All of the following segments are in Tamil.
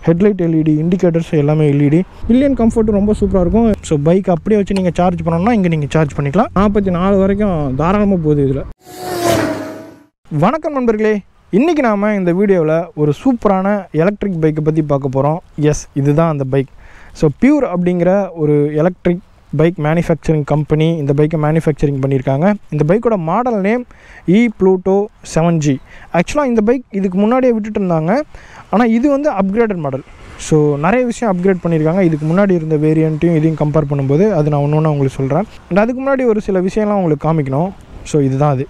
ஹெட்லைட் எல்இடி இண்டிகேட்டர்ஸ் எல்லாமே எல்இடி பில்லியன் கம்ஃபர்ட் ரொம்ப சூப்பராக இருக்கும் ஸோ பைக் அப்படியே வச்சு நீங்கள் சார்ஜ் பண்ணணும்னா இங்கே நீங்கள் சார்ஜ் பண்ணிக்கலாம் நாற்பத்தி நாலு வரைக்கும் தாராளமாக போகுது இதில் வணக்கம் நண்பர்களே இன்றைக்கி நாம் இந்த வீடியோவில் ஒரு சூப்பரான எலக்ட்ரிக் பைக்கை பற்றி பார்க்க போகிறோம் எஸ் இதுதான் அந்த பைக் ஸோ பியூர் அப்படிங்கிற ஒரு எலக்ட்ரிக் பைக் மேனுஃபேக்சரிங் கம்பெனி இந்த பைக்கை மேனுஃபேக்சரிங் பண்ணியிருக்காங்க இந்த பைக்கோட model name E Pluto seven G ஆக்சுவலாக இந்த பைக் இதுக்கு முன்னாடியே விட்டுட்டு இருந்தாங்க ஆனால் இது வந்து அப்கிரேடட் மாடல் ஸோ நிறைய விஷயம் அப்கிரேட் பண்ணியிருக்காங்க இதுக்கு முன்னாடி இருந்த வேரியண்ட்டையும் இதையும் கம்பேர் பண்ணும்போது அது நான் ஒன்று ஒன்று உங்களுக்கு சொல்கிறேன் அண்ட் அதுக்கு முன்னாடி ஒரு சில விஷயம்லாம் உங்களுக்கு காமிக்கணும் ஸோ இதுதான் அது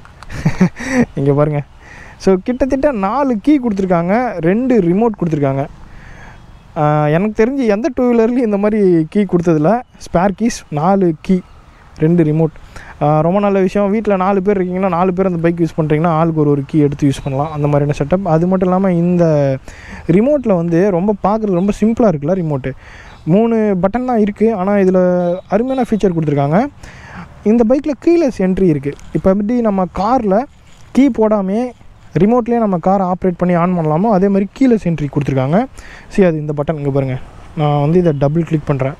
இங்கே பாருங்கள் ஸோ கிட்டத்தட்ட நாலு கீ கொடுத்துருக்காங்க ரெண்டு ரிமோட் கொடுத்துருக்காங்க ஆஹ் எனக்கு தெரிஞ்சு எந்த டூ வீலர்லேயும் இந்த மாதிரி கீ கொடுத்ததில்ல ஸ்பேர் கீஸ் நாலு கீ ரெண்டு ரிமோட் ரொம்ப நல்ல விஷயம் வீட்டில் நாலு பேர் இருக்கீங்கன்னா நாலு பேர் அந்த பைக் யூஸ் பண்ணுறீங்கன்னா ஆளுக்கு ஒரு ஒரு கீ எடுத்து யூஸ் பண்ணலாம் அந்த மாதிரியான செட்டப் அது மட்டும் இல்லாமல் இந்த ரிமோட்டில் வந்து ரொம்ப பார்க்குறது ரொம்ப சிம்பிளாக இருக்குல்ல ரிமோட்டு மூணு பட்டன் தான் இருக்குது ஆனால் இதில் அருமையான ஃபீச்சர் கொடுத்துருக்காங்க இந்த பைக்கில் கீலெஸ் என்ட்ரி இருக்குது இப்போ எப்படி நம்ம காரில் கீ போடாமையே ரிமோட்லேயே நம்ம காரை ஆப்ரேட் பண்ணி ஆன் பண்ணலாமோ அதே மாதிரி கீலெஸ் என்ட்ரி கொடுத்துருக்காங்க சரி அது இந்த பட்டன் இங்கே பாருங்கள் நான் வந்து இதை டபுள் கிளிக் பண்ணுறேன்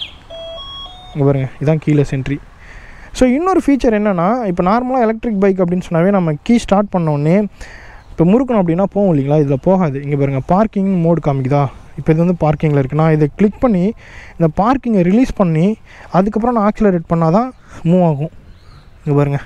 இங்கே பாருங்கள் இதான் கீலெஸ் என்ட்ரி ஸோ இன்னொரு ஃபீச்சர் என்னென்னா இப்போ நார்மலாக எலக்ட்ரிக் பைக் அப்படின்னு சொன்னாவே நம்ம கீ ஸ்டார்ட் பண்ணோடனே இப்போ முறுக்கணும் அப்படின்னா போகும் இல்லைங்களா இதில் போகாது இங்கே பாருங்கள் பார்க்கிங் மோடு காமிக்குதா இப்போ இது வந்து பார்க்கிங்கில் இருக்குது நான் இதை கிளிக் பண்ணி இந்த பார்க்கிங்கை ரிலீஸ் பண்ணி அதுக்கப்புறம் நான் ஆக்சிலரேட் பண்ணால் தான் மூவ் ஆகும் இங்கே பாருங்கள்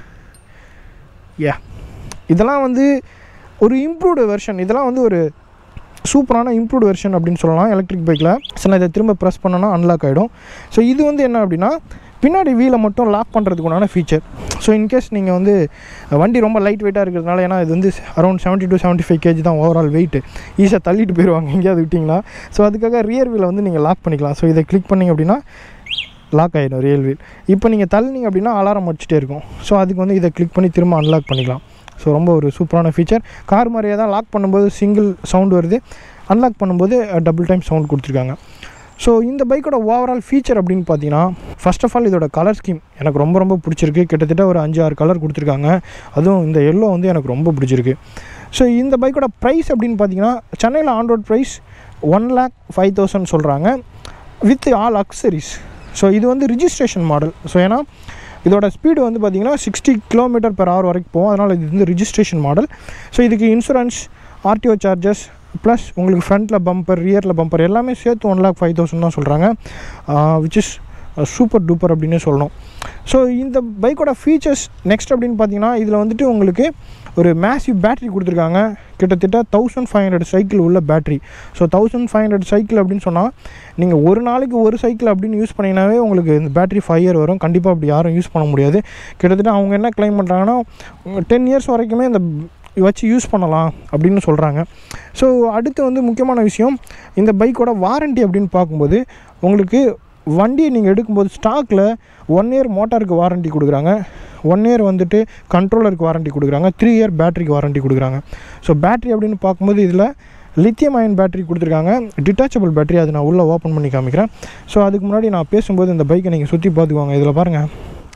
ஏ இதெல்லாம் வந்து ஒரு இம்ப்ரூவ்டு வெர்ஷன் இதெல்லாம் வந்து ஒரு சூப்பரான இம்ப்ரூவ்டு வெர்ஷன் அப்படின்னு சொல்லலாம் எலக்ட்ரிக் பைக்கில் ஸோ நான் இதை திரும்ப ப்ரெஸ் பண்ணோன்னா அன்லாக் ஆகிடும் ஸோ இது வந்து என்ன அப்படின்னா பின்னாடி வீலை மட்டும் லாக் பண்ணுறதுக்கு உண்டான ஃபீச்சர் ஸோ இன்கேஸ் நீங்கள் வந்து வண்டி ரொம்ப லைட் வெயிட்டாக இருக்கிறதுனால ஏன்னா இது வந்து around seventy to seventy five KG தான் ஓவரால் வெயிட் ஈஸியாக தள்ளிட்டு போயிடுவாங்க எங்கேயாவது விட்டிங்கன்னா ஸோ அதுக்காக ரியர் வீலை வந்து நீங்கள் லாக் பண்ணிக்கலாம் ஸோ இதை கிளிக் பண்ணிங்க அப்படின்னா லாக் ஆகிடும் ரியல் வீல் இப்போ நீங்கள் தள்ளினீங்க அப்படின்னா அலாரம் அடிச்சுட்டே இருக்கும் ஸோ அதுக்கு வந்து இதை கிளிக் பண்ணி திரும்ப அன்லாக் பண்ணிக்கலாம் ஸோ ரொம்ப ஒரு சூப்பரான ஃபீச்சர் கார் மாதிரியே தான் லாக் பண்ணும்போது சிங்கிள் சவுண்ட் வருது அன்லாக் பண்ணும்போது டபுள் டைம் சவுண்ட் கொடுத்துருக்காங்க ஸோ இந்த பைக்கோட ஓவரால் ஃபீச்சர் அப்படின்னு பார்த்தீங்கன்னா ஃபர்ஸ்ட் ஆஃப் ஆல் இதோட கலர் ஸ்கீம் எனக்கு ரொம்ப ரொம்ப பிடிச்சிருக்கு கிட்டத்தட்ட ஒரு அஞ்சு ஆறு கலர் கொடுத்துருக்காங்க அதுவும் இந்த எல்லோ வந்து எனக்கு ரொம்ப பிடிச்சிருக்கு ஸோ இந்த பைக்கோட ப்ரைஸ் அப்படின்னு பார்த்தீங்கன்னா சென்னையில் on road price one lakh five thousand சொல்கிறாங்க வித் ஆல் அக்சரிஸ் ஸோ இது வந்து ரிஜிஸ்ட்ரேஷன் மாடல் ஸோ ஏன்னா இதோட ஸ்பீடு வந்து பார்த்திங்கன்னா சிக்ஸ்டி கிலோமீட்டர் பெர் ஹவர் வரைக்கும் போகும் அதனால் இது வந்து ரிஜிஸ்ட்ரேஷன் மாடல் ஸோ இதுக்கு இன்சூரன்ஸ் ஆர்டிஓ சார்ஜஸ் ப்ளஸ் உங்களுக்கு ஃப்ரண்ட்டில் பம்பர் ரியரில் பம்பர் எல்லாமே சேர்த்து ஒன் லேக் ஃபைவ் தௌசண்ட் தான் சொல்கிறாங்க விச் இஸ் சூப்பர் டூப்பர் அப்படின்னு சொல்லணும் ஸோ இந்த பைக்கோட ஃபீச்சர்ஸ் நெக்ஸ்ட் அப்படின்னு பார்த்தீங்கன்னா இதில் வந்துட்டு உங்களுக்கு ஒரு மேசிவ் பேட்டரி கொடுத்துருக்காங்க கிட்டத்தட்ட தௌசண்ட் ஃபைவ் ஹண்ட்ரட் சைக்கிள் உள்ள battery so thousand five hundred cycle அப்படின்னு சொன்னால் நீங்கள் ஒரு நாளைக்கு ஒரு சைக்கிள் அப்படின்னு யூஸ் பண்ணிங்கனாவே உங்களுக்கு இந்த பேட்டரி ஃபைவ் இயர் வரும் கண்டிப்பாக அப்படி யாரும் யூஸ் பண்ண முடியாது கிட்டத்தட்ட அவங்க என்ன க்ளைம் பண்ணுறாங்கன்னா டென் இயர்ஸ் வரைக்குமே இந்த வச்சு யூஸ் பண்ணலாம் அப்படின்னு சொல்கிறாங்க ஸோ அடுத்து வந்து முக்கியமான விஷயம் இந்த பைக்கோட வாரண்ட்டி அப்படின்னு பார்க்கும்போது உங்களுக்கு வண்டியை நீங்கள் எடுக்கும்போது ஸ்டாக்கில் ஒன் இயர் மோட்டாருக்கு வாரண்ட்டி கொடுக்குறாங்க ஒன் இயர் வந்துட்டு கண்ட்ரோலருக்கு வாரண்ட்டி கொடுக்குறாங்க த்ரீ இயர் பேட்டரிக்கு வாரண்ட்டி கொடுக்குறாங்க ஸோ பேட்டரி அப்படின்னு பார்க்கும்போது இதில் லித்தியம் அயன் பேட்டரி கொடுத்துருக்காங்க டிட்டாச்சபிள் பேட்டரி அது நான் உள்ளே ஓப்பன் பண்ணி காமிக்கிறேன் ஸோ அதுக்கு முன்னாடி நான் பேசும்போது இந்த பைக்கை நீங்கள் சுற்றி பார்த்துக்குவாங்க இதில் பாருங்கள்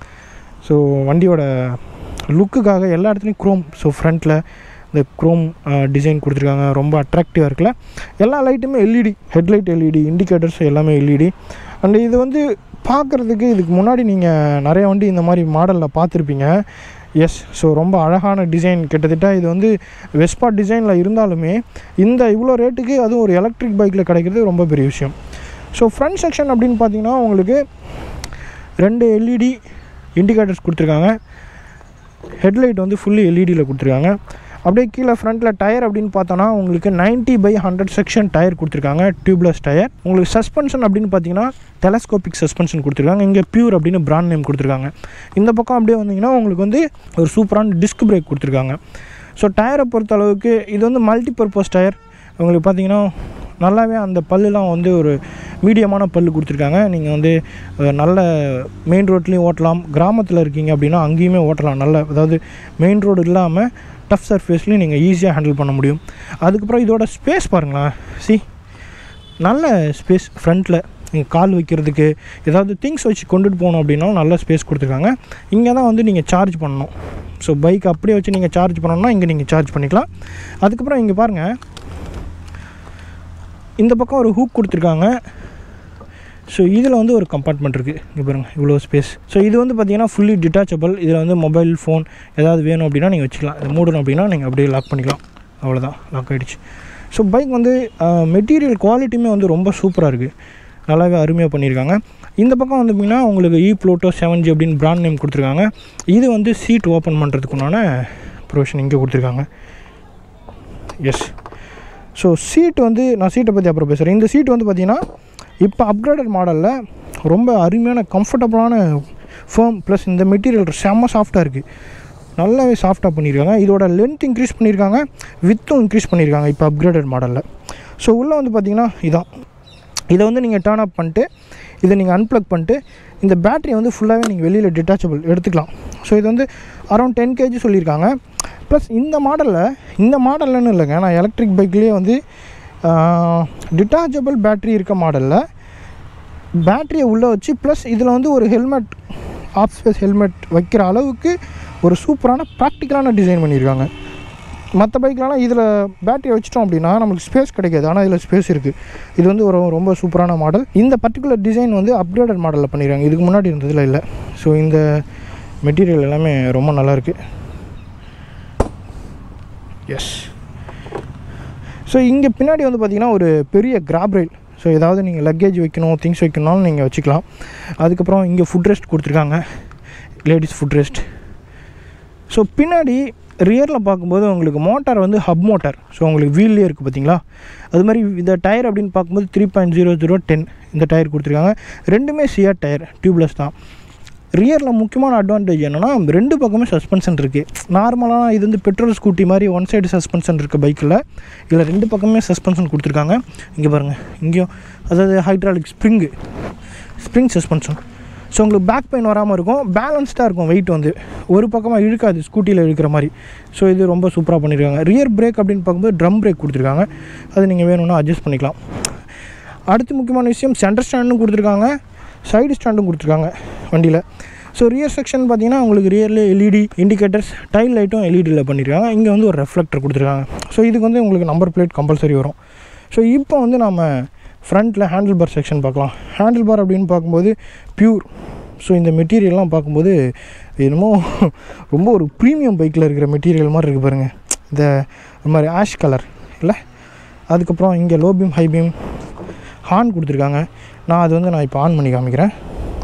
ஸோ வண்டியோட லுக்குக்காக எல்லா இடத்துலையும் க்ரோம் ஸோ ஃப்ரண்ட்டில் இந்த க்ரோம் டிசைன் கொடுத்துருக்காங்க ரொம்ப அட்ராக்டிவாக இருக்குல்ல எல்லா லைட்டுமே எல்இடி ஹெட்லைட் எல்இடி இண்டிகேட்டர்ஸ் எல்லாமே எல்இடி அண்ட் இது வந்து பார்க்குறதுக்கு இதுக்கு முன்னாடி நீங்கள் நிறைய வண்டி இந்த மாதிரி மாடலில் பார்த்துருப்பீங்க எஸ் ஸோ ரொம்ப அழகான டிசைன் கிட்டத்தட்ட இது வந்து வெஸ்பா டிசைனில் இருந்தாலுமே இந்த இவ்வளோ ரேட்டுக்கு அதுவும் ஒரு எலக்ட்ரிக் பைக்கில் கிடைக்கிறது ரொம்ப பெரிய விஷயம் ஸோ ஃப்ரண்ட் செக்ஷன் அப்படின்னு பார்த்தீங்கன்னா உங்களுக்கு ரெண்டு எல்இடி இண்டிகேட்டர்ஸ் கொடுத்துருக்காங்க ஹெட்லைட் வந்து ஃபுல்லி எல்இடியில் கொடுத்துருக்காங்க அப்படியே கீழே ஃப்ரண்ட்டில் டயர் அப்படின்னு பார்த்தோன்னா உங்களுக்கு 90 பை ஹண்ட்ரட் செக்ஷன் டயர் கொடுத்துருக்காங்க டியூப்லெஸ் டயர் உங்களுக்கு சஸ்பென்ஷன் அப்படின்னு பார்த்தீங்கன்னா டெலஸ்கோபிக் சஸ்பென்ஷன் கொடுத்துருக்காங்க இங்கே பியூர் அப்படின்னு பிராண்ட் நேம் கொடுத்துருக்காங்க இந்த பக்கம் அப்படியே வந்தீங்கன்னா உங்களுக்கு வந்து ஒரு சூப்பரான டிஸ்க் பிரேக் கொடுத்துருக்காங்க ஸோ டயரை பொறுத்த அளவுக்கு இது வந்து மல்டி பர்பஸ் டயர் உங்களுக்கு பார்த்தீங்கன்னா நல்லாவே அந்த பல்லுலாம் வந்து ஒரு மீடியமான பல்லு கொடுத்துருக்காங்க நீங்கள் வந்து அஹ், நல்ல மெயின் ரோட்லேயும் ஓட்டலாம் கிராமத்தில் இருக்கீங்க அப்படின்னா அங்கேயுமே ஓட்டலாம் நல்ல அதாவது மெயின் ரோடு இல்லாமல் டஃப் சர்ஃபேஸ்லையும் நீங்கள் ஈஸியாக ஹேண்டில் பண்ண முடியும் அதுக்கப்புறம் இதோட ஸ்பேஸ் பாருங்களேன் சி நல்ல ஸ்பேஸ் ஃப்ரண்ட்டில் நீங்கள் கால் வைக்கிறதுக்கு ஏதாவது திங்ஸ் வச்சு கொண்டுட்டு போகணும் அப்படின்னாலும் நல்ல ஸ்பேஸ் கொடுத்துருக்காங்க இங்கே தான் வந்து நீங்கள் சார்ஜ் பண்ணணும் ஸோ பைக் அப்படியே வச்சு நீங்கள் சார்ஜ் பண்ணணும்னா இங்கே நீங்கள் சார்ஜ் பண்ணிக்கலாம் அதுக்கப்புறம் இங்கே பாருங்கள் இந்த பக்கம் ஒரு ஹூக் கொடுத்துருக்காங்க ஸோ இதில் வந்து ஒரு கம்பார்ட்மெண்ட் இருக்குது இங்கே பாருங்கள் இவ்வளோ ஸ்பேஸ் ஸோ இது வந்து பார்த்தீங்கன்னா ஃபுல்லி டிட்டாச்சபிள் இதில் வந்து மொபைல் ஃபோன் ஏதாவது வேணும் அப்படின்னா நீங்கள் வச்சுக்கலாம் இதை மூடணும் அப்படின்னா நீங்கள் அப்படியே லாக் பண்ணிக்கலாம் அவ்வளோதான் லாக் ஆகிடுச்சு ஸோ பைக் வந்து மெட்டீரியல் குவாலிட்டியுமே வந்து ரொம்ப சூப்பராக இருக்குது நல்லாவே அருமையாக பண்ணியிருக்காங்க இந்த பக்கம் வந்து பார்த்திங்கன்னா உங்களுக்கு இ ப்ளோட்டோ செவன் ஜி அப்படின்னு பிராண்ட் நேம் கொடுத்துருக்காங்க இது வந்து சீட் ஓப்பன் பண்ணுறதுக்குண்டான ப்ரொவிஷன் இங்கே கொடுத்துருக்காங்க எஸ் ஸோ சீட் வந்து நான் சீட்டை பற்றி அப்புறம் பேசுகிறேன் இந்த சீட் வந்து பார்த்திங்கன்னா இப்போ அப்கிரேடட் மாடலில் ரொம்ப அருமையான கம்ஃபர்டபுளான ஃபேம் ப்ளஸ் இந்த மெட்டீரியல் செம்ம சாஃப்டாக இருக்குது நல்லாவே சாஃப்டாக பண்ணியிருக்காங்க இதோட லென்த் இன்க்ரீஸ் பண்ணியிருக்காங்க வித்தும் இன்க்ரீஸ் பண்ணியிருக்காங்க இப்போ அப்கிரேடட் மாடலில் ஸோ உள்ளே வந்து பார்த்திங்கன்னா இதான் இதை வந்து நீங்கள் டேர்ன் அப் பண்ணிட்டு இதை நீங்கள் அன்ப்ளக் பண்ணிட்டு இந்த பேட்டரி வந்து ஃபுல்லாகவே நீங்கள் வெளியில் டிட்டாச்சபிள் எடுத்துக்கலாம் ஸோ இது வந்து அரௌண்ட் டென் கேஜி சொல்லியிருக்காங்க ப்ளஸ் இந்த மாடலில் இந்த மாடல்லன்னு இல்லைங்க நான் எலக்ட்ரிக் பைக்லேயே வந்து டிட்டாச்சபிள் பேட்டரி இருக்க மாடலில் பேட்டரியை உள்ளே வச்சு ப்ளஸ் இதில் வந்து ஒரு ஹெல்மெட் ஆஃப் ஸ்பேஸ் ஹெல்மெட் வைக்கிற அளவுக்கு ஒரு சூப்பரான ப்ராக்டிக்கலான டிசைன் பண்ணியிருக்காங்க மற்ற பைக்லலாம் இதில் பேட்டரியை வச்சிட்டோம் அப்படின்னா நம்மளுக்கு ஸ்பேஸ் கிடைக்காது ஆனால் இதில் ஸ்பேஸ் இருக்குது இது வந்து ஒரு ரொம்ப சூப்பரான மாடல் இந்த பர்டிகுலர் டிசைன் வந்து அப்கிரேடட் மாடலில் பண்ணியிருக்காங்க இதுக்கு முன்னாடி இருந்ததில் இல்லை ஸோ இந்த மெட்டீரியல் எல்லாமே ரொம்ப நல்லாயிருக்கு எஸ் ஸோ இங்கே பின்னாடி வந்து பார்த்திங்கன்னா ஒரு பெரிய கிராப் ரயில் ஸோ ஏதாவது நீங்கள் லக்கேஜ் வைக்கணும் திங்ஸ் வைக்கணும்னாலும் நீங்கள் வச்சுக்கலாம் அதுக்கப்புறம் இங்கே ஃபுட் ரெஸ்ட் கொடுத்துருக்காங்க லேடிஸ் ஃபுட் ரெஸ்ட் ஸோ பின்னாடி ரியரில் பார்க்கும்போது உங்களுக்கு மோட்டார் வந்து ஹப் மோட்டார் ஸோ உங்களுக்கு வீல்லே இருக்குது பார்த்தீங்களா அது மாதிரி இந்த டயர் அப்படின்னு பார்க்கும்போது three point zero zero ten இந்த டயர் கொடுத்துருக்காங்க ரெண்டுமே சிஆர் டயர் டியூப்லெஸ் தான் ரியரில் முக்கியமான அட்வான்டேஜ் என்னென்னா ரெண்டு பக்கமே சஸ்பென்ஷன் இருக்குது நார்மலாக இது வந்து பெட்ரோல் ஸ்கூட்டி மாதிரி ஒன் சைடு சஸ்பென்ஷன் இருக்க பைக்கில் இதில் ரெண்டு பக்கமே சஸ்பென்ஷன் கொடுத்துருக்காங்க இங்கே பாருங்கள் இங்கேயும் அதாவது hydraulic spring spring suspension so உங்களுக்கு பேக் பெயின் வராமல் இருக்கும் பேலன்ஸ்டாக இருக்கும் வெயிட் வந்து ஒரு பக்கமாக இழுக்காது ஸ்கூட்டியில் இழுக்கிற மாதிரி ஸோ இது ரொம்ப சூப்பராக பண்ணியிருக்காங்க ரியர் பிரேக் அப்படின்னு பார்க்கும்போது ட்ரம் பிரேக் கொடுத்துருக்காங்க அது நீங்கள் வேணும்னா அட்ஜஸ்ட் பண்ணிக்கலாம் அடுத்து முக்கியமான விஷயம் சென்டர் ஸ்டாண்டும் கொடுத்துருக்காங்க சைடு ஸ்டாண்டும் கொடுத்துருக்காங்க வண்டியில் ஸோ ரியர் செக்ஷன் பார்த்தீங்கன்னா உங்களுக்கு ரியரில் எல்இடி இண்டிகேட்டர்ஸ் டைல் லைட்டும் எல்இடியில் பண்ணியிருக்காங்க இங்கே வந்து ஒரு ரெஃப்ளெக்டர் கொடுத்துருக்காங்க ஸோ இதுக்கு வந்து உங்களுக்கு நம்பர் பிளேட் கம்பல்சரி வரும் ஸோ இப்போ வந்து நம்ம ஃப்ரண்ட்டில் ஹேண்டில் பார் செக்ஷன் பார்க்கலாம் ஹேண்டில் பார் அப்படின்னு பார்க்கும்போது பியூர் ஸோ இந்த மெட்டீரியல்லாம் பார்க்கும்போது என்னமோ ரொம்ப ஒரு ப்ரீமியம் பைக்கில் இருக்கிற மெட்டீரியல் மாதிரி இருக்குது பாருங்கள் இந்த ஒரு மாதிரி ஆஷ் கலர் இல்லை அதுக்கப்புறம் இங்கே low beam high beam horn கொடுத்துருக்காங்க நான் அது வந்து நான் இப்போ ஆன் பண்ணி காமிக்கிறேன்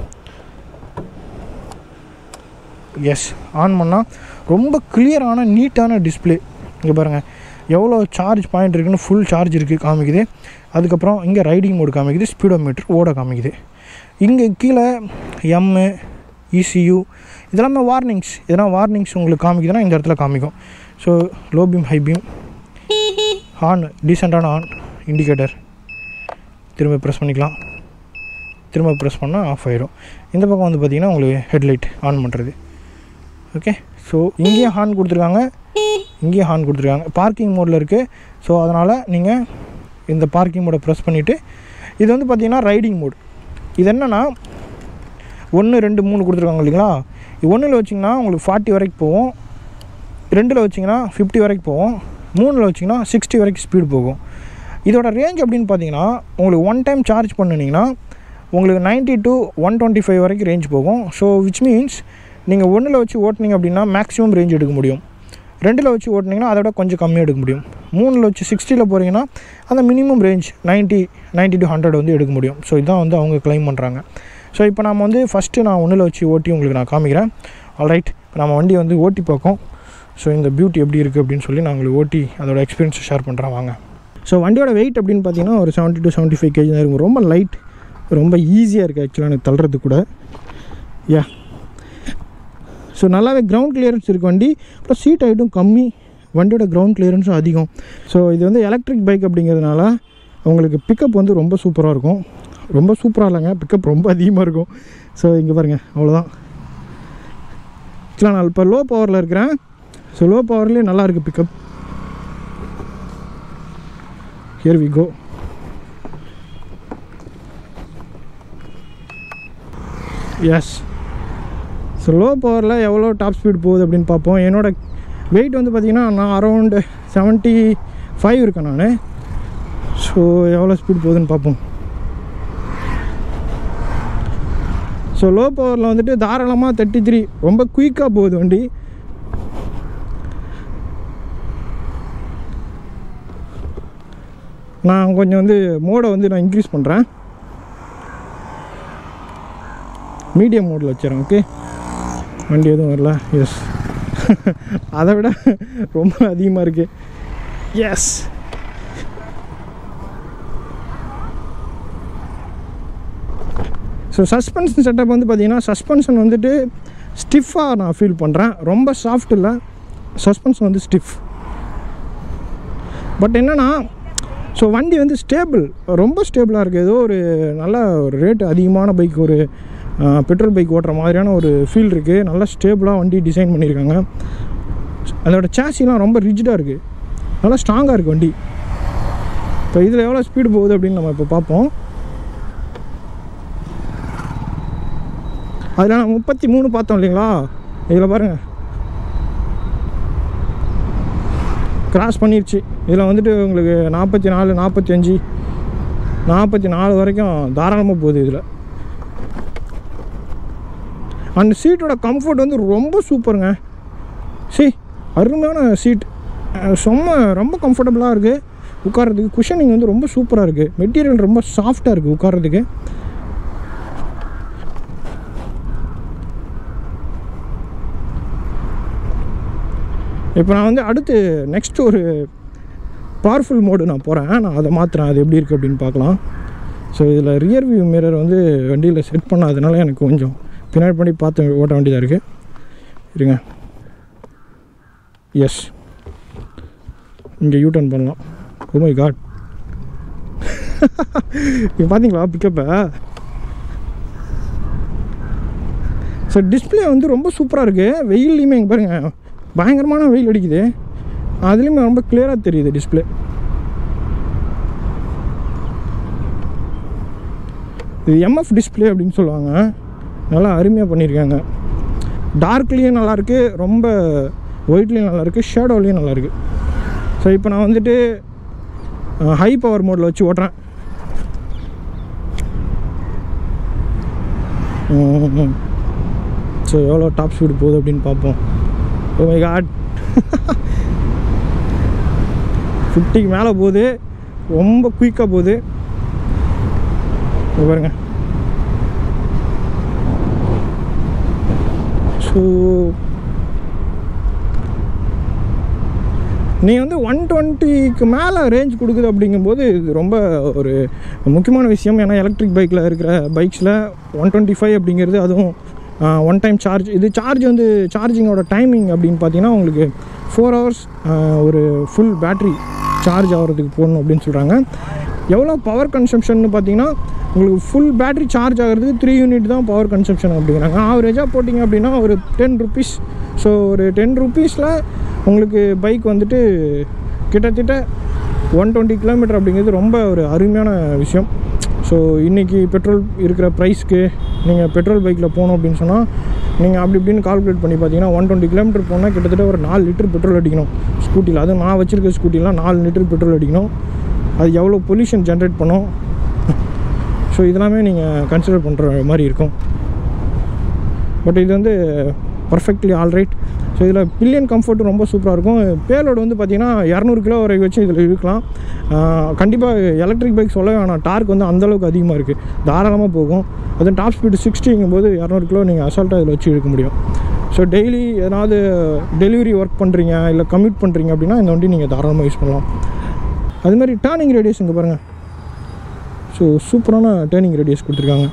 எஸ் ஆன் பண்ணால் ரொம்ப கிளியரான நீட்டான டிஸ்பிளே இங்கே பாருங்கள் எவ்வளோ சார்ஜ் பாயிண்ட் இருக்குன்னு ஃபுல் சார்ஜ் இருக்குது காமிக்குது அதுக்கப்புறம் இங்கே ரைடிங் மோடு காமிக்குது ஸ்பீடோ மீட்டர் ஓட காமிக்குது இங்கே கீழே எம்மு இசியூ இதெல்லாமே வார்னிங்ஸ் இதெல்லாம் வார்னிங்ஸ் உங்களுக்கு காமிக்குதுன்னா இந்த இடத்துல காமிக்கும் so low beam high beam on டீசெண்டான ஆன் இண்டிகேட்டர் திரும்ப ப்ரெஸ் பண்ணிக்கலாம் திரும்ப ப்ரெஸ் பண்ணால் ஆஃப் ஆயிரும் இந்த பக்கம் வந்து பார்த்திங்கன்னா உங்களுக்கு ஹெட்லைட் ஆன் பண்ணுறது ஓகே ஸோ இங்கேயும் ஹார்ன் கொடுத்துருக்காங்க இங்கேயும் ஹார்ன் கொடுத்துருக்காங்க பார்க்கிங் மோடில் இருக்குது ஸோ அதனால் நீங்கள் இந்த பார்க்கிங் மோடை ப்ரெஸ் பண்ணிவிட்டு இது வந்து பார்த்திங்கன்னா ரைடிங் மோட் இது என்னென்னா ஒன்று ரெண்டு மூணு கொடுத்துருக்காங்க இல்லைங்களா இது ஒன்றில் வச்சிங்கன்னா உங்களுக்கு ஃபார்ட்டி வரைக்கும் போகும் ரெண்டில் வச்சிங்கன்னா ஃபிஃப்டி வரைக்கும் போகும் மூணில் வச்சிங்கன்னா சிக்ஸ்டி வரைக்கும் ஸ்பீடு போகும் இதோட ரேஞ்ச் அப்படின்னு பார்த்தீங்கன்னா உங்களுக்கு ஒன் டைம் சார்ஜ் பண்ணினீங்கன்னா உங்களுக்கு ninety to one twenty five வரைக்கும் ரேஞ்ச் போகும் ஸோ விச் மீன்ஸ் நீங்கள் ஒன்றில் வச்சு ஓட்டினீங்க அப்படின்னா மேக்ஸிமம் ரேஞ்ச் எடுக்க முடியும் ரெண்டில் வச்சு ஓட்டினீங்கன்னா அதை விட கொஞ்சம் கம்மியாக எடுக்க முடியும் மூணில் வச்சு சிக்ஸ்டியில் போகிறீங்கன்னா அந்த minimum range ninety ninety to hundred வந்து எடுக்க முடியும் ஸோ இதான் வந்து அவங்க கிளைம் பண்ணுறாங்க ஸோ இப்போ நம்ம வந்து ஃபஸ்ட்டு நான் ஒன்றில் வச்சு ஓட்டி உங்களுக்கு நான் காமிக்கிறேன் ஆல்ரைட் இப்போ நம்ம வண்டியை வந்து ஓட்டி பார்க்கோம் ஸோ இந்த பியூட்டி எப்படி இருக்குது அப்படின்னு சொல்லி நான் உங்களுக்கு ஓட்டி அதோட எக்ஸ்பீரியன்ஸை ஷேர் பண்ணுறேன் வாங்க ஸோ வண்டியோட வெயிட் அப்படின்னு பார்த்தீங்கன்னா ஒரு seventy to seventy five KG தான் இருக்கும் ரொம்ப லைட் ரொம்ப ஈஸியாக இருக்குது ஆக்சுவலாக எனக்கு தள்ளுறது கூட யா ஸோ நல்லாவே கிரவுண்ட் கிளியரன்ஸ் இருக்குது வண்டி ப்ளஸ் சீட் ஹைட்டும் கம்மி வண்டியோட கிரவுண்ட் கிளியரன்ஸும் அதிகம் ஸோ இது வந்து எலக்ட்ரிக் பைக் அப்படிங்கிறதுனால உங்களுக்கு பிக்கப் வந்து ரொம்ப சூப்பராக இருக்கும் ரொம்ப சூப்பராக இல்லைங்க பிக்கப் ரொம்ப அதிகமாக இருக்கும் ஸோ இங்கே பாருங்கள் அவ்வளோதான் ஆக்சுவலாக நான் இப்போ லோ பவரில் இருக்கிறேன் ஸோ லோ பவர்லேயே நல்லா இருக்குது pickup here we go yes so low பவரில் எவ்வளோ டாப் ஸ்பீட் போகுது அப்படின்னு பார்ப்போம் என்னோட வெயிட் வந்து பார்த்திங்கன்னா நான் அரௌண்டு செவன்ட்டி ஃபைவ் இருக்கேன் நான் ஸோ ஸோ எவ்வளோ ஸ்பீட் போகுதுன்னு பார்ப்போம் ஸோ லோ பவரில் வந்துட்டு தாராளமாக தேர்ட்டி த்ரீ ரொம்ப குயிக்காக போகுது வண்டி நான் கொஞ்சம் வந்து மோடை வந்து நான் இன்க்ரீஸ் பண்ணுறேன் மீடியம் மோடில் வச்சுறேன் ஓகே வண்டி எதுவும் வரல எஸ் அதை விட ரொம்ப அதிகமாக இருக்குது எஸ் ஸோ சஸ்பென்ஷன் செட்டப் வந்து பார்த்தீங்கன்னா சஸ்பென்ஷன் வந்துட்டு ஸ்டிஃபாக நான் ஃபீல் பண்ணுறேன் ரொம்ப சாஃப்ட் இல்லை சஸ்பென்ஷன் வந்து ஸ்டிஃப் பட் என்னென்னா ஸோ வண்டி வந்து ஸ்டேபிள் ரொம்ப ஸ்டேபிளாக இருக்குது ஏதோ ஒரு நல்ல ஒரு ரேட் அதிகமான பைக் ஒரு பெட்ரோல் பைக் ஓட்டுற மாதிரியான ஒரு ஃபீல் இருக்குது நல்லா ஸ்டேபிளாக வண்டி டிசைன் பண்ணியிருக்காங்க அதோட சேசிலாம் ரொம்ப ரிஜிடாக இருக்குது நல்லா ஸ்ட்ராங்காக இருக்குது வண்டி இப்போ இதில் எவ்வளோ ஸ்பீடு போகுது அப்படின்னு நம்ம இப்போ பார்ப்போம் அதில் நான் முப்பத்தி மூணு பார்த்தோம் இல்லைங்களா இதில் பாருங்கள் கிராஸ் பண்ணிருச்சு இதில் வந்துட்டு உங்களுக்கு நாற்பத்தி நாலு நாற்பத்தி அஞ்சு நாற்பத்தி நாலு வரைக்கும் தாராளமாக போகுது இதில் அந்த சீட்டோட கம்ஃபர்ட் வந்து ரொம்ப சூப்பருங்க சி அருமையான சீட் செம்ம ரொம்ப கம்ஃபர்டபுளாக இருக்குது உட்கார்றதுக்கு குஷனிங் வந்து ரொம்ப சூப்பராக இருக்குது மெட்டீரியல் ரொம்ப சாஃப்டாக இருக்குது உட்கார்றதுக்கு இப்போ நான் வந்து அடுத்து நெக்ஸ்ட் ஒரு பவர்ஃபுல் மோடு நான் போகிறேன் நான் அதை மாற்றுறேன் அது எப்படி இருக்குது அப்படின்னு பார்க்கலாம் ஸோ இதில் ரியர் வியூ மிரர் வந்து வண்டியில் செட் பண்ணாதனால எனக்கு கொஞ்சம் பின்னாடி பண்ணி பார்த்து ஓட்ட வேண்டியதாக இருக்குது இருங்க எஸ் இங்கே யூ டர்ன் பண்ணலாம் ஓ மை காட் இங்கே பார்த்தீங்களா பிக்கப்பை ஸோ டிஸ்பிளே வந்து ரொம்ப சூப்பராக இருக்குது வெயில்லையுமே இங்கே பாருங்கள் பயங்கரமான வெயில் அடிக்குது அதுலேயுமே ரொம்ப கிளியராக தெரியுது டிஸ்பிளே இது எம்எஃப் டிஸ்பிளே அப்படின்னு சொல்லுவாங்க நல்லா அருமையாக பண்ணியிருக்காங்க டார்க்லேயும் நல்லாயிருக்கு ரொம்ப ஒயிட்லேயும் நல்லாயிருக்கு ஷேடோலேயும் நல்லாயிருக்கு ஸோ இப்போ நான் வந்துட்டு ஹை பவர் மோடில் வச்சு ஓட்டுறேன் ஸோ எவ்வளோ டாப் ஸ்பீடு போகுது அப்படின்னு பார்ப்போம் ஓ மை காட் ஃபிஃப்டிக்கு மேலே போகுது ரொம்ப குயிக்காக போகுது இங்க பாருங்க ஸோ நீங்கள் வந்து ஒன் டுவெண்ட்டிக்கு மேலே ரேஞ்ச் கொடுக்குது அப்படிங்கும்போது இது ரொம்ப ஒரு முக்கியமான விஷயம் ஏன்னா எலக்ட்ரிக் பைக்கில் இருக்கிற பைக்ஸில் ஒன் டுவெண்ட்டி ஃபைவ் அப்படிங்கிறது அதுவும் ஒன் டைம் சார்ஜ் இது சார்ஜ் வந்து சார்ஜிங்கோட டைமிங் அப்படின்னு பார்த்தீங்கன்னா உங்களுக்கு ஃபோர் ஹவர்ஸ் ஒரு ஃபுல் பேட்ரி சார்ஜ் ஆகிறதுக்கு போடணும் அப்படின்னு சொல்கிறாங்க எவ்வளோ பவர் கன்சம்ஷன் பார்த்தீங்கன்னா உங்களுக்கு ஃபுல் பேட்ரி சார்ஜ் ஆகிறதுக்கு த்ரீ யூனிட் தான் பவர் கன்சம்ஷன் அப்படிங்கிறாங்க ஆவரேஜாக போட்டிங்க அப்படின்னா ஒரு டென் ருபீஸ் ஸோ ஒரு டென் ருபீஸில் உங்களுக்கு பைக் வந்துட்டு கிட்டத்தட்ட ஒன் டுவெண்ட்டி கிலோமீட்டர் அப்படிங்கிறது ரொம்ப ஒரு அருமையான விஷயம் ஸோ இன்றைக்கி பெட்ரோல் இருக்கிற ப்ரைஸ்க்கு நீங்கள் பெட்ரோல் பைக்கில் போகணும் அப்படின்னு சொன்னால் நீங்கள் அப்படி இப்படின்னு கால்குலேட் பண்ணி பார்த்தீங்கன்னா ஒன் டுவெண்ட்டி கிலோமீட்டர் போனால் கிட்டத்தட்ட ஒரு நாலு லிட்டர் பெட்ரோல் அடிக்கணும் ஸ்கூட்டியில் அதுவும் நான் வச்சுருக்க ஸ்கூட்டிலாம் நாலு லிட்டர் பெட்ரோல் அடிக்கணும் அது எவ்வளோ பொல்யூஷன் ஜென்ரேட் பண்ணும் ஸோ இதெல்லாமே நீங்கள் கன்சிடர் பண்ணுற மாதிரி இருக்கும் பட் இது வந்து பர்ஃபெக்ட்லி ஆல்ரைட் ஸோ இதில் பில்லியன் கம்ஃபர்ட்டும் ரொம்ப சூப்பராக இருக்கும் பேலோடு வந்து பார்த்திங்கன்னா இரநூறு கிலோ வரை வச்சு இதில் இருக்கலாம் கண்டிப்பாக எலக்ட்ரிக் பைக் சொல்ல வேணாம் டார்க் வந்து அந்தளவுக்கு அதிகமாக இருக்குது தாராளமாக போகும் அதுவும் டாப் ஸ்பீடு சிக்ஸ்டிங்கும் போது இரநூறு கிலோ நீங்கள் அசால்ட்டாக இதில் வச்சு இழுக்க முடியும் ஸோ டெய்லி ஏதாவது டெலிவரி ஒர்க் பண்ணுறீங்க இல்லை கம்யூட் பண்ணுறீங்க அப்படின்னா இந்த வண்டி நீங்கள் தாராளமாக யூஸ் பண்ணலாம் அது மாதிரி டேர்னிங் ரேடியஸ் இங்கே பாருங்கள் ஸோ சூப்பரான டேர்னிங் ரேடியஸ் கொடுத்துருக்காங்க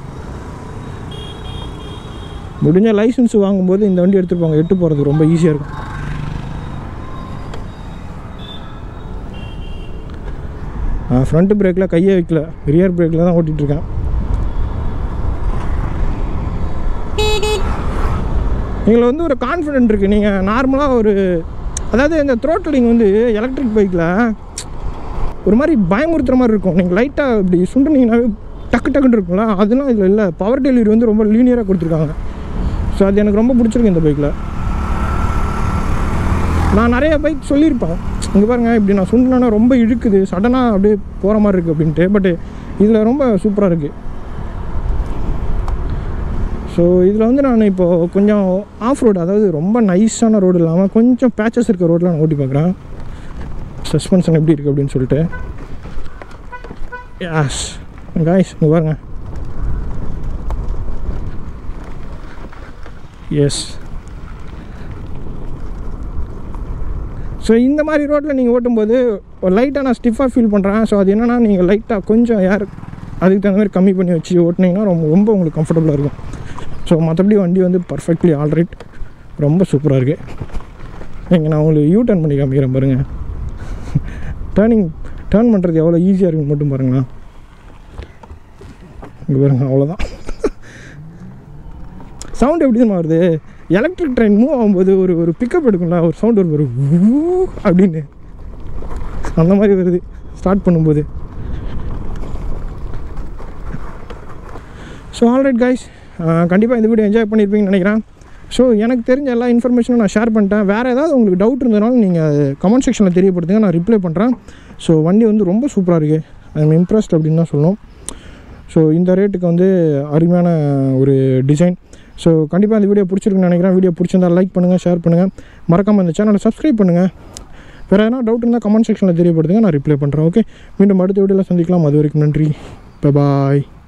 முடிஞ்ச லைசன்ஸ் வாங்கும்போது இந்த வண்டி எடுத்துகிட்டு போங்க எட்டு போகிறதுக்கு ரொம்ப ஈஸியாக இருக்கும் நான் ஃப்ரண்ட் பிரேக்கில் கையே வைக்கல ரியர் பிரேக்கில் தான் ஓட்டிகிட்டு இருக்கேன் எங்களை வந்து ஒரு கான்ஃபிடென்ட் இருக்குது நீங்கள் நார்மலாக ஒரு அதாவது இந்த த்ரோட்டலிங் வந்து எலக்ட்ரிக் பைக்கில் ஒரு மாதிரி பயமுறுத்துற மாதிரி இருக்கும் நீங்கள் லைட்டாக இப்படி சுண்டுனீங்கன்னாவே டக்கு டக்குன்னு இருக்கும்ல அதெல்லாம் இதில் இல்லை பவர் டெலிவரி வந்து ரொம்ப லீனியராக கொடுத்துருக்காங்க ஸோ அது எனக்கு ரொம்ப பிடிச்சிருக்கு இந்த பைக்கில் நான் நிறைய பைக் சொல்லியிருப்பேன் இங்கே பாருங்கள் இப்படி நான் சுண்டினா ரொம்ப இழுக்குது சடனாக அப்படியே போகிற மாதிரி இருக்குது அப்படின்ட்டு பட்டு இதில் ரொம்ப சூப்பராக இருக்குது ஸோ இதில் வந்து நான் இப்போது கொஞ்சம் ஆஃப் ரோடு அதாவது ரொம்ப நைஸான ரோடு இல்லாமல் கொஞ்சம் பேச்சஸ் இருக்க ரோடில் நான் ஓட்டி பார்க்குறேன் சஸ்பென்ஷன் எப்படி இருக்குது அப்படின்னு சொல்லிட்டு யாஸ் காய்ஸ் இங்கே பாருங்க எஸ் ஸோ இந்த மாதிரி ரோட்டில் நீங்கள் ஓட்டும்போது ஒரு லைட்டாக நான் ஸ்டிஃபாக ஃபீல் பண்ணுறேன் ஸோ அது என்னென்னா நீங்கள் லைட்டாக கொஞ்சம் ஏர் அதுக்கு தகுந்த மாதிரி கம்மி பண்ணி வச்சு ஓட்டினீங்கன்னா ரொம்ப ரொம்ப உங்களுக்கு கம்ஃபர்டபுளாக இருக்கும் ஸோ மற்றபடி வண்டி வந்து பர்ஃபெக்ட்லி ஆல்ரைட் ரொம்ப சூப்பராக இருக்குது இங்கே நான் உங்களுக்கு யூ டர்ன் பண்ணி காமிக்கிறேன் பாருங்கள் டேர்னிங் டேர்ன் பண்ணுறது எவ்வளோ ஈஸியாக இருக்குன்னு மட்டும் பாருங்களேன் இங்கே பாருங்க அவ்வளோதான் சவுண்ட் எப்படி தான் வருது எலக்ட்ரிக் ட்ரெயின் மூவ் ஆகும்போது ஒரு ஒரு பிக்கப் எடுக்கும்ல ஒரு சவுண்ட் வரும் ஒரு ஊ அப்படின்னு அந்த மாதிரி வருது ஸ்டார்ட் பண்ணும்போது ஸோ ஆல்ரைட் கைஸ் கண்டிப்பாக இந்த வீடியோ என்ஜாய் பண்ணியிருப்பீங்கன்னு நினைக்கிறேன் ஸோ எனக்கு தெரிஞ்ச எல்லா இன்ஃபர்மேஷனும் நான் ஷேர் பண்ணிட்டேன் வேறு ஏதாவது உங்களுக்கு டவுட் இருந்ததுனாலும் நீங்கள் கமெண்ட் செக்ஷனில் தெரியப்படுத்துங்க நான் ரிப்ளை பண்ணுறேன் ஸோ வண்டி வந்து ரொம்ப சூப்பராக இருக்குது ஐ எம் இம்ப்ரெஸ்ட் அப்படின்னு தான் சொல்லணும் ஸோ இந்த ரேட்டுக்கு வந்து அருமையான ஒரு டிசைன் ஸோ கண்டிப்பாக இந்த வீடியோ பிடிச்சிருக்குன்னு நினைக்கிறேன் வீடியோ பிடிச்சிருந்தா லைக் பண்ணுங்கள் ஷேர் பண்ணுங்கள் மறக்காமல் இந்த சேனலை சப்ஸ்கிரைப் பண்ணுங்கள் வேறு எதனா டவுட் இருந்தால் கமெண்ட் செக்ஷனில் தெரியப்படுத்துங்க நான் ரிப்ளை பண்ணுறேன் ஓகே மீண்டும் அடுத்த வீடியோவில் சந்திக்கலாம் அது வரைக்கும் நன்றி பாய்